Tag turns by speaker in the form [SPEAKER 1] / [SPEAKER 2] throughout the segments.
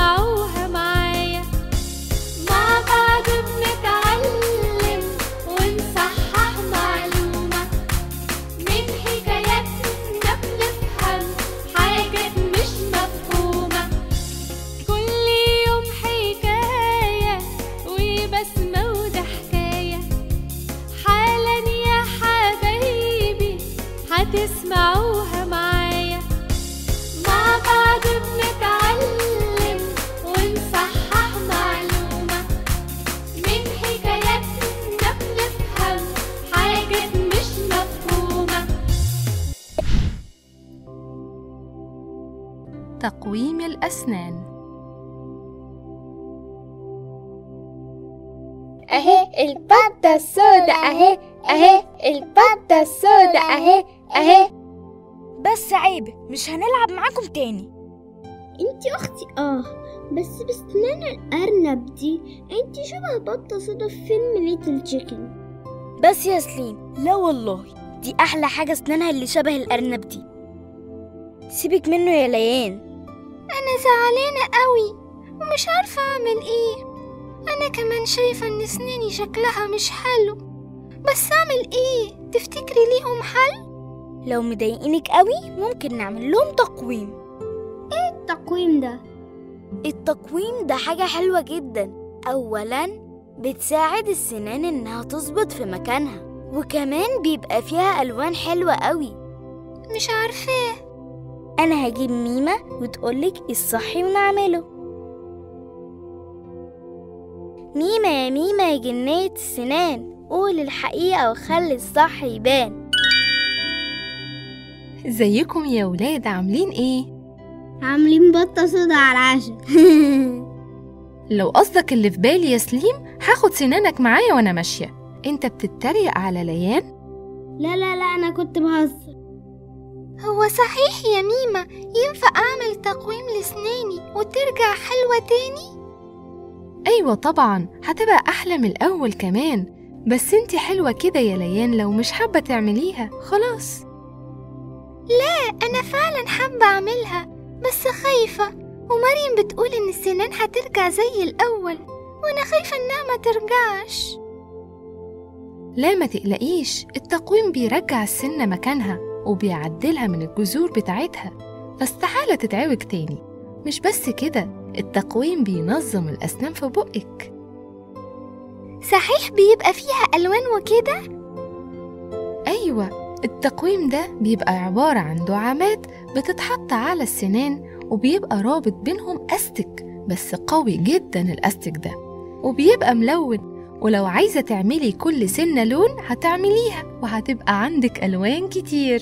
[SPEAKER 1] تسمعوها معايا مع بعض بنتعلم ونصحح معلومة من حكاياتنا بنفهم حاجات مش مفهومة كل يوم حكاية وبسمة وده حكاية حالا يا حبايبي هتسمعوها معايا مع بعض بنتعلم ونصحح معلومة من حكاياتنا بنفهم حاجات مش مفهومة
[SPEAKER 2] تقويم الأسنان
[SPEAKER 3] اهي البطة السوداء اهي اهي البطة السوداء اهي اهي
[SPEAKER 4] بس عيب مش هنلعب معاكم تاني
[SPEAKER 5] انتي اختي اه بس بسنان الارنب دي انتي شبه بطة سودا في فيلم ليتل تشيكن
[SPEAKER 4] بس يا سليم لا والله دي احلى حاجه اسنانها اللي شبه الارنب دي سيبك منه يا ليان
[SPEAKER 1] أنا زعلانة قوي ومش عارفة أعمل إيه أنا كمان شايفة إن سناني شكلها مش حلو بس أعمل إيه؟ تفتكري ليهم حل؟
[SPEAKER 4] لو مضايقينك قوي ممكن نعمل لهم تقويم
[SPEAKER 5] التقويم ده
[SPEAKER 4] التقويم ده حاجة حلوة جدا أولا بتساعد السنان إنها تظبط في مكانها وكمان بيبقى فيها ألوان حلوة قوي
[SPEAKER 1] مش عارفاه
[SPEAKER 4] أنا هجيب ميمة وتقولك الصحي ونعمله ميمة يا ميمة يا جنية السنان قول الحقيقة وخلي الصح يبان
[SPEAKER 2] ازيكم يا ولاد عاملين ايه؟
[SPEAKER 5] عاملين بطة سودا على العشاء
[SPEAKER 2] لو قصدك اللي في بالي يا سليم هاخد سنانك معايا وانا ماشية انت بتتريق على ليان؟
[SPEAKER 5] لا لا لا انا كنت بهزر
[SPEAKER 1] هو صحيح يا ميمة ينفع أعمل تقويم لسناني وترجع حلوة تاني؟
[SPEAKER 2] ايوه طبعا هتبقى احلى من الاول كمان بس انت حلوة كده يا ليان لو مش حابة تعمليها خلاص
[SPEAKER 1] أنا فعلا حابة أعملها بس خايفة ومريم بتقول إن السنان هترجع زي الأول وأنا خايفة إنها ما ترجعش
[SPEAKER 2] لا ما تقلقيش التقويم بيرجع السنة مكانها وبيعدلها من الجذور بتاعتها فاستحالة تتعوج تاني مش بس كده التقويم بينظم الأسنان في بقك
[SPEAKER 1] صحيح بيبقى فيها ألوان وكده؟
[SPEAKER 2] أيوة التقويم ده بيبقى عبارة عن دعامات بتتحط على السنان وبيبقى رابط بينهم أستك بس قوي جدا الأستك ده وبيبقى ملون ولو عايزة تعملي كل سنة لون هتعمليها وهتبقى عندك ألوان كتير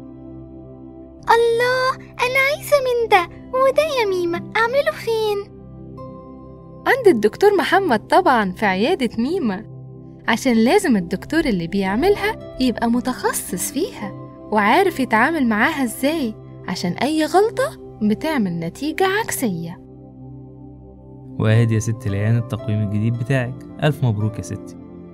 [SPEAKER 1] الله أنا عايزة من ده وده يا ميمة أعمله فين؟
[SPEAKER 2] عند الدكتور محمد طبعا في عيادة ميمة عشان لازم الدكتور اللي بيعملها يبقى متخصص فيها وعارف يتعامل معاها ازاي عشان أي غلطة بتعمل نتيجة عكسية
[SPEAKER 6] وأهدي يا ست ليان التقويم الجديد بتاعك ألف مبروك يا ستي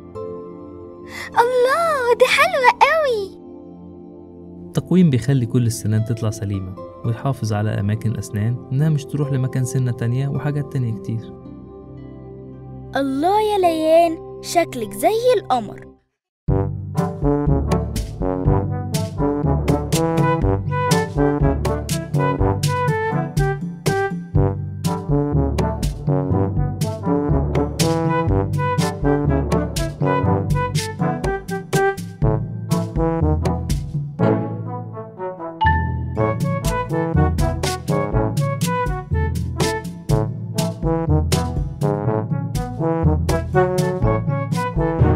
[SPEAKER 1] الله دي حلوة قوي
[SPEAKER 6] التقويم بيخلي كل السنان تطلع سليمة ويحافظ على أماكن الأسنان إنها مش تروح لمكان سنة تانية وحاجات تانية كتير
[SPEAKER 4] الله يا ليان شكلك زي القمر